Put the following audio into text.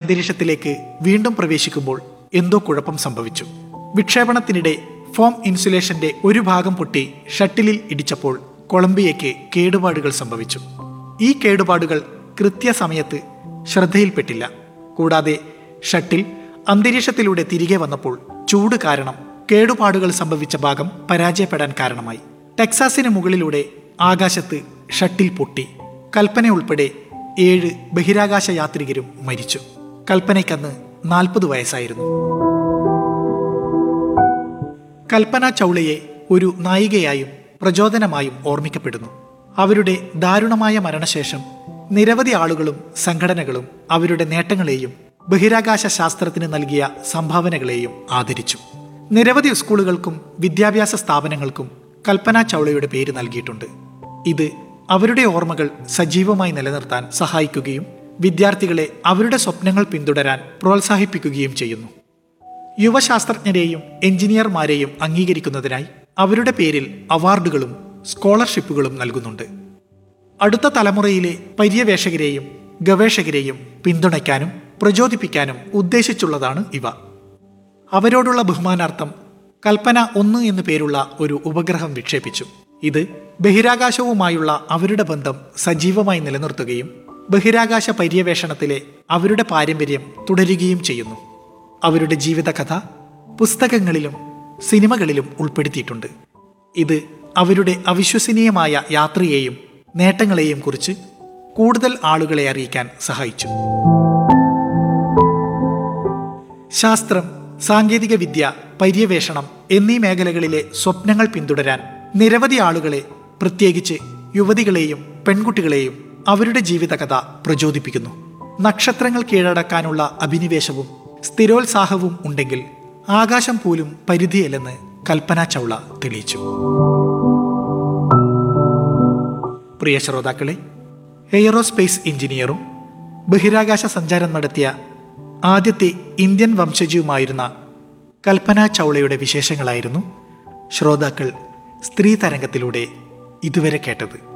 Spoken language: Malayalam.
അന്തരീക്ഷത്തിലേക്ക് വീണ്ടും പ്രവേശിക്കുമ്പോൾ എന്തോ കുഴപ്പം സംഭവിച്ചു വിക്ഷേപണത്തിനിടെ ഫോം ഇൻസുലേഷന്റെ ഒരു ഭാഗം പൊട്ടി ഷട്ടിലിൽ ഇടിച്ചപ്പോൾ കൊളംബിയയ്ക്ക് കേടുപാടുകൾ സംഭവിച്ചു ഈ കേടുപാടുകൾ കൃത്യസമയത്ത് ശ്രദ്ധയിൽപ്പെട്ടില്ല കൂടാതെ ഷട്ടിൽ അന്തരീക്ഷത്തിലൂടെ തിരികെ വന്നപ്പോൾ ചൂട് കാരണം കേടുപാടുകൾ സംഭവിച്ച ഭാഗം പരാജയപ്പെടാൻ കാരണമായി ടെക്സാസിന് മുകളിലൂടെ ആകാശത്ത് ഷട്ടിൽ പൊട്ടി കൽപ്പന ഉൾപ്പെടെ ഏഴ് ബഹിരാകാശ യാത്രികരും മരിച്ചു കൽപ്പനയ്ക്കന്ന് നാൽപ്പത് വയസ്സായിരുന്നു കൽപ്പന ചൗളയെ ഒരു നായികയായും പ്രചോദനമായും ഓർമ്മിക്കപ്പെടുന്നു അവരുടെ ദാരുണമായ മരണശേഷം നിരവധി ആളുകളും സംഘടനകളും അവരുടെ നേട്ടങ്ങളെയും ബഹിരാകാശ ശാസ്ത്രത്തിന് നൽകിയ സംഭാവനകളെയും ആദരിച്ചു നിരവധി സ്കൂളുകൾക്കും വിദ്യാഭ്യാസ സ്ഥാപനങ്ങൾക്കും കൽപ്പന ചൗളയുടെ പേര് നൽകിയിട്ടുണ്ട് ഇത് അവരുടെ ഓർമ്മകൾ സജീവമായി നിലനിർത്താൻ സഹായിക്കുകയും വിദ്യാർത്ഥികളെ അവരുടെ സ്വപ്നങ്ങൾ പിന്തുടരാൻ പ്രോത്സാഹിപ്പിക്കുകയും ചെയ്യുന്നു യുവശാസ്ത്രജ്ഞരെയും എഞ്ചിനീയർമാരെയും അംഗീകരിക്കുന്നതിനായി അവരുടെ പേരിൽ അവാർഡുകളും സ്കോളർഷിപ്പുകളും നൽകുന്നുണ്ട് അടുത്ത തലമുറയിലെ പര്യവേഷകരെയും ഗവേഷകരെയും പിന്തുണയ്ക്കാനും പ്രചോദിപ്പിക്കാനും ഉദ്ദേശിച്ചുള്ളതാണ് ഇവ അവരോടുള്ള ബഹുമാനാർത്ഥം കൽപ്പന ഒന്ന് എന്നു പേരുള്ള ഒരു ഉപഗ്രഹം വിക്ഷേപിച്ചു ഇത് ബഹിരാകാശവുമായുള്ള അവരുടെ ബന്ധം സജീവമായി നിലനിർത്തുകയും ബഹിരാകാശ പര്യവേഷണത്തിലെ അവരുടെ പാരമ്പര്യം തുടരുകയും ചെയ്യുന്നു അവരുടെ ജീവിതകഥ പുസ്തകങ്ങളിലും സിനിമകളിലും ഉൾപ്പെടുത്തിയിട്ടുണ്ട് ഇത് അവരുടെ അവിശ്വസനീയമായ യാത്രയെയും നേട്ടങ്ങളെയും കുറിച്ച് കൂടുതൽ ആളുകളെ അറിയിക്കാൻ സഹായിച്ചു ശാസ്ത്രം സാങ്കേതിക വിദ്യ പര്യവേഷണം എന്നീ മേഖലകളിലെ സ്വപ്നങ്ങൾ പിന്തുടരാൻ നിരവധി ആളുകളെ പ്രത്യേകിച്ച് യുവതികളെയും പെൺകുട്ടികളെയും അവരുടെ ജീവിതകഥ പ്രചോദിപ്പിക്കുന്നു നക്ഷത്രങ്ങൾ കീഴടക്കാനുള്ള അഭിനിവേശവും സ്ഥിരോത്സാഹവും ഉണ്ടെങ്കിൽ ആകാശം പോലും പരിധിയല്ലെന്ന് കൽപ്പന ചൗള തെളിയിച്ചു പ്രിയ ശ്രോതാക്കളെ എയറോസ്പേസ് എഞ്ചിനീയറും ബഹിരാകാശ സഞ്ചാരം നടത്തിയ ആദ്യത്തെ ഇന്ത്യൻ വംശജയുമായിരുന്ന കൽപ്പന ചൗളയുടെ വിശേഷങ്ങളായിരുന്നു ശ്രോതാക്കൾ സ്ത്രീ തരംഗത്തിലൂടെ ഇതുവരെ കേട്ടത്